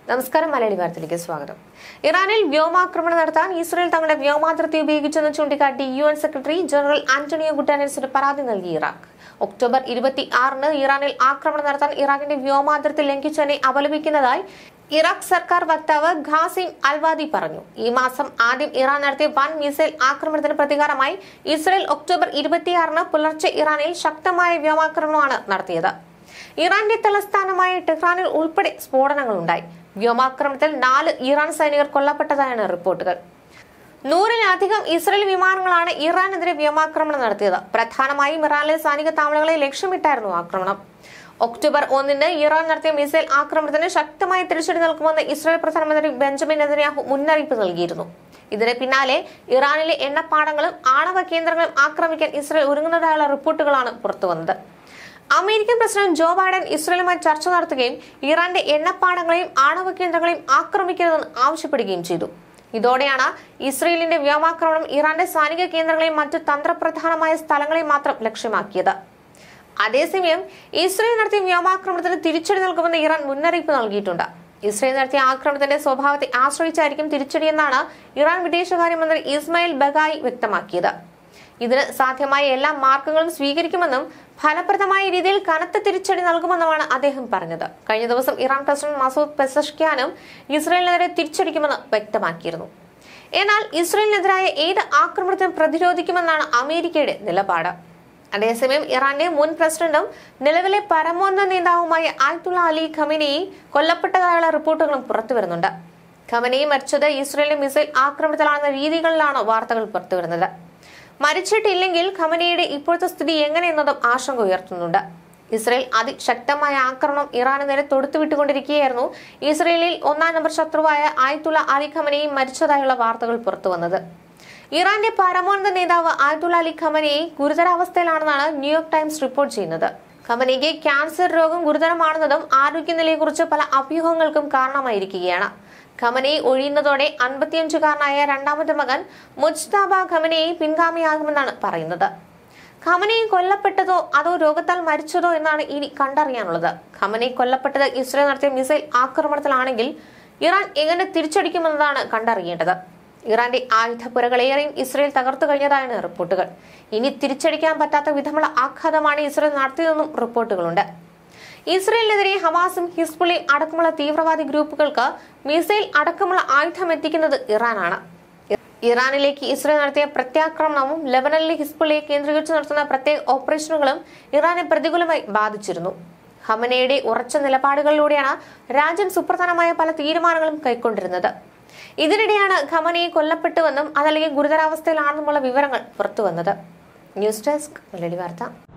നമസ്കാരം മലയാളി വാർത്തയിലേക്ക് സ്വാഗതം ഇറാനിൽ വ്യോമാക്രമണം നടത്താൻ ഇസ്രയേൽ തങ്ങളുടെ വ്യോമാതിർത്തി ഉപയോഗിച്ചെന്ന് ചൂണ്ടിക്കാട്ടി U N secretary general Antonio ഗുട്ടാനസിന് പരാതി നൽകി ഇറാഖ് ഒക്ടോബർ ഇരുപത്തി ആറിന് ഇറാനിൽ ആക്രമണം നടത്താൻ ഇറാഖിന്റെ വ്യോമാതിർത്തി ലംഘിച്ചതിനെ അപലപിക്കുന്നതായി ഇറാഖ് സർക്കാർ വക്താവ് ഖാസിം അൽവാദി പറഞ്ഞു ഈ മാസം ആദ്യം ഇറാൻ നടത്തിയ വൻ മിസൈൽ ആക്രമണത്തിന് പ്രതികാരമായി ഇസ്രയേൽ ഒക്ടോബർ ഇരുപത്തിയാറിന് പുലർച്ചെ ഇറാനിൽ ശക്തമായ വ്യോമാക്രമണമാണ് നടത്തിയത് ഇറാന്റെ തലസ്ഥാനമായ ടെഹ്റാനിൽ ഉൾപ്പെടെ സ്ഫോടനങ്ങളുണ്ടായി വ്യോമാക്രമണത്തിൽ നാല് ഇറാൻ സൈനികർ കൊല്ലപ്പെട്ടതായാണ് റിപ്പോർട്ടുകൾ നൂറിലധികം ഇസ്രയേൽ വിമാനങ്ങളാണ് ഇറാനെതിരെ വ്യോമാക്രമണം നടത്തിയത് പ്രധാനമായും ഇറാനിലെ സൈനിക താവളങ്ങളെ ലക്ഷ്യമിട്ടായിരുന്നു ആക്രമണം ഒക്ടോബർ ഒന്നിന് ഇറാൻ നടത്തിയ മിസൈൽ ആക്രമണത്തിന് ശക്തമായ തിരിച്ചടി നൽകുമെന്ന് ഇസ്രായേൽ പ്രധാനമന്ത്രി ബെഞ്ചമിൻ നെതന്യാഹു മുന്നറിയിപ്പ് നൽകിയിരുന്നു ഇതിന് പിന്നാലെ ഇറാനിലെ എണ്ണപ്പാടങ്ങളും ആണവ കേന്ദ്രങ്ങളും ആക്രമിക്കാൻ ഇസ്രായേൽ ഒരുങ്ങുന്നതായുള്ള റിപ്പോർട്ടുകളാണ് പുറത്തുവന്നത് അമേരിക്കൻ പ്രസിഡന്റ് ജോ ബൈഡൻ ഇസ്രയേലുമായി ചർച്ച നടത്തുകയും ഇറാന്റെ എണ്ണപ്പാടങ്ങളെയും ആണവ കേന്ദ്രങ്ങളെയും ആക്രമിക്കരുതെന്ന് ആവശ്യപ്പെടുകയും ചെയ്തു ഇതോടെയാണ് ഇസ്രയേലിന്റെ വ്യോമാക്രമണം ഇറാന്റെ സൈനിക കേന്ദ്രങ്ങളെയും മറ്റു തന്ത്രപ്രധാനമായ സ്ഥലങ്ങളെയും മാത്രം ലക്ഷ്യമാക്കിയത് അതേസമയം ഇസ്രയേൽ നടത്തിയ വ്യോമാക്രമണത്തിന് തിരിച്ചടി നൽകുമെന്ന് ഇറാൻ മുന്നറിയിപ്പ് നൽകിയിട്ടുണ്ട് ഇസ്രയേൽ നടത്തിയ ആക്രമണത്തിന്റെ സ്വഭാവത്തെ ആശ്രയിച്ചായിരിക്കും തിരിച്ചടിയെന്നാണ് ഇറാൻ വിദേശകാര്യമന്ത്രി ഇസ്മായിൽ ബഗായി വ്യക്തമാക്കിയത് ഇതിന് സാധ്യമായ എല്ലാ മാർഗങ്ങളും സ്വീകരിക്കുമെന്നും ഫലപ്രദമായ രീതിയിൽ കനത്ത തിരിച്ചടി നൽകുമെന്നുമാണ് അദ്ദേഹം പറഞ്ഞത് കഴിഞ്ഞ ദിവസം ഇറാൻ പ്രസിഡന്റ് മസൂദ് പെസഷ്ക്യാനും ഇസ്രയേലിനെതിരെ തിരിച്ചടിക്കുമെന്ന് വ്യക്തമാക്കിയിരുന്നു എന്നാൽ ഇസ്രയേലിനെതിരായ ഏത് ആക്രമണത്തിനും പ്രതിരോധിക്കുമെന്നാണ് അമേരിക്കയുടെ നിലപാട് അതേസമയം ഇറാന്റെ മുൻ പ്രസിഡന്റും നിലവിലെ പരമോന്നത നേതാവുമായ ആയത്തുള്ള അലി ഖമനയി കൊല്ലപ്പെട്ടതായുള്ള റിപ്പോർട്ടുകളും പുറത്തുവരുന്നുണ്ട് ഖമനയി മരിച്ചത് ഇസ്രയേലിന്റെ മിസൈൽ ആക്രമണത്തിലാണെന്ന രീതികളിലാണ് വാർത്തകൾ പുറത്തുവരുന്നത് മരിച്ചിട്ടില്ലെങ്കിൽ ഖമനയുടെ ഇപ്പോഴത്തെ സ്ഥിതി എങ്ങനെയെന്നതും ആശങ്ക ഉയർത്തുന്നുണ്ട് ഇസ്രയേൽ അതിശക്തമായ ആക്രമണം ഇറാന് നേരെ തൊടുത്തുവിട്ടുകൊണ്ടിരിക്കുകയായിരുന്നു ഇസ്രയേലിൽ ഒന്നാം നമ്പർ ശത്രുവായ ആയത്തുള്ള അലി ഖമനയി മരിച്ചതായുള്ള വാർത്തകൾ പുറത്തുവന്നത് ഇറാന്റെ പരമോന്നത നേതാവ് ആയത്തുള്ള അലി ഖമനയി ഗുരുതരാവസ്ഥയിലാണെന്നാണ് ന്യൂയോർക്ക് ടൈംസ് റിപ്പോർട്ട് ചെയ്യുന്നത് ഖമനയ്ക്ക് ക്യാൻസർ രോഗം ഗുരുതരമാണെന്നതും ആരോഗ്യനിലയെക്കുറിച്ച് പല അഭ്യൂഹങ്ങൾക്കും കാരണമായിരിക്കുകയാണ് ഖമനയി ഒഴിയുന്നതോടെ അൻപത്തിയഞ്ചുകാരനായ രണ്ടാമത്തെ മകൻ മുജ്താബ ഖമനയി പിൻഗാമിയാകുമെന്നാണ് പറയുന്നത് ഖമനയി കൊല്ലപ്പെട്ടതോ അതോ രോഗത്താൽ മരിച്ചതോ എന്നാണ് ഇനി കണ്ടറിയാനുള്ളത് ഖമനയി കൊല്ലപ്പെട്ടത് ഇസ്രയേൽ നടത്തിയ മിസൈൽ ആക്രമണത്തിലാണെങ്കിൽ ഇറാൻ എങ്ങനെ തിരിച്ചടിക്കുമെന്നതാണ് കണ്ടറിയേണ്ടത് ഇറാന്റെ ആയുധപ്പുരകളേറെയും ഇസ്രയേൽ തകർത്തു കഴിഞ്ഞതാണ് റിപ്പോർട്ടുകൾ ഇനി തിരിച്ചടിക്കാൻ പറ്റാത്ത വിധമുള്ള ആഘാതമാണ് ഇസ്രയേൽ നടത്തിയതെന്നും റിപ്പോർട്ടുകളുണ്ട് ഇസ്രയേലിനെതിരെ ഹമാസും ഹിസ്ബുള്ളയും അടക്കമുള്ള തീവ്രവാദി ഗ്രൂപ്പുകൾക്ക് മിസൈൽ അടക്കമുള്ള ആയുധം എത്തിക്കുന്നത് ഇറാനാണ് ഇറാനിലേക്ക് ഇസ്രയേൽ നടത്തിയ പ്രത്യാക്രമണവും ലെബനനിലെ ഹിസ്ബുള്ളയെ കേന്ദ്രീകരിച്ച് നടത്തുന്ന പ്രത്യേക ഓപ്പറേഷനുകളും ഇറാനെ പ്രതികൂലമായി ബാധിച്ചിരുന്നു ഹമനയുടെ ഉറച്ച നിലപാടുകളിലൂടെയാണ് രാജ്യം സുപ്രധാനമായ പല തീരുമാനങ്ങളും കൈക്കൊണ്ടിരുന്നത് ഇതിനിടെയാണ് ഖമനയെ കൊല്ലപ്പെട്ടുവെന്നും അതല്ലെങ്കിൽ ഗുരുതരാവസ്ഥയിലാണെന്നുമുള്ള വിവരങ്ങൾ പുറത്തുവന്നത് ന്യൂസ് ഡെസ്ക് മലയാളി വാർത്ത